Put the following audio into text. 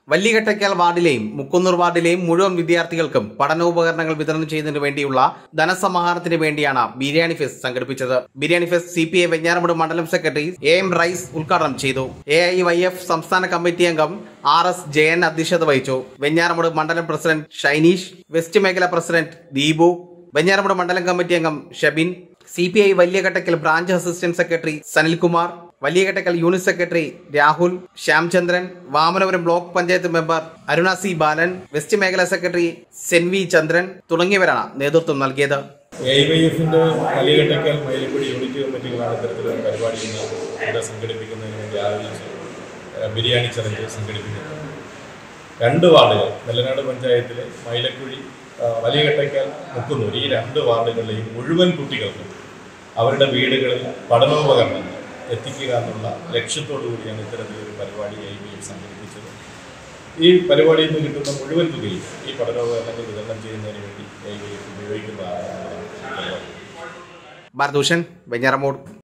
വല്ലികട്ടയ്ക്കൽ വാർഡിലെയും മുക്കുന്നൂർ വാർഡിലെയും മുഴുവൻ വിദ്യാർത്ഥികൾക്കും പഠനോപകരണങ്ങൾ വിതരണം ചെയ്യുന്നതിന് വേണ്ടിയുള്ള ധനസമാഹരണത്തിന് വേണ്ടിയാണ് ബിരിയാണി ഫെസ്റ്റ് സംഘടിപ്പിച്ചത് biryani fest C P I Venjaramoodu മണ്ഡലം സെക്രട്ടറി എ എം റൈസ് ഉദ്ഘാടനം ചെയ്തു എ ഐ വൈ എഫ് സംസ്ഥാന കമ്മിറ്റി അംഗം ആർ എസ് ജയൻ അധ്യക്ഷത വഹിച്ചു വെഞ്ഞാറമൂട് മണ്ഡലം പ്രസിഡന്റ് ഷൈനീഷ് വെസ്റ്റ് മേഖല പ്രസിഡന്റ് ദീപു വെഞ്ഞാറമൂട് മണ്ഡലം കമ്മിറ്റി അംഗം Shabin C P I Valiyakattakkal branch assistant secretary Sanilkumar Valiyakattakkal unit secretary Rahul Shyamchandran Vamanapuram block panchayat member Aruna C Balan west മേഖലാ സെക്രട്ടറി സെൻ വി ചന്ദ്രൻ തുടങ്ങിയവരാണ് നേതൃത്വം നൽകിയത് എ വൈ എഫിൻ്റെ വലിയകട്ടയ്ക്കൽ മയിലക്കുടി യൂണിറ്റ് കമ്മിറ്റികളാണ് ഇത്തരത്തിലൊരു പരിപാടി ഇന്ന് ഇവിടെ സംഘടിപ്പിക്കുന്നതിന് വേണ്ടി ആലോചിച്ച് ഏഹ്, ബിരിയാണി ചലഞ്ച് സംഘടിപ്പിക്കുന്നത് രണ്ട് വാർഡുകൾ നെല്ലനാട് പഞ്ചായത്തിലെ മയിലക്കുഴി ആ, വലിയകട്ടയ്ക്കൽ മുക്കുന്നൂർ ഈ രണ്ട് വാർഡുകളിലെയും മുഴുവൻ കുട്ടികൾക്കും അവരുടെ വീടുകളിൽ പഠനോപകരണങ്ങൾ എത്തിക്കുക എന്നുള്ള ലക്ഷ്യത്തോടു കൂടിയാണ് ഇത്തരത്തിലൊരു പരിപാടി ഐ ബി എഫ് സംഘടിപ്പിച്ചത് ഈ പരിപാടിയിൽ നിന്ന് കിട്ടുന്ന മുഴുവൻ തുകയും ഈ പഠനോപകരണങ്ങൾ വിതരണം ചെയ്യുന്നതിന് വേണ്ടി ഐ ബി എഫ് ഉപയോഗിക്കുന്നതാണ് എന്നുള്ളതാണ് ഈ പരിപാടി ഭാരതഭൂഷൺ വെഞ്ഞാറമൂട്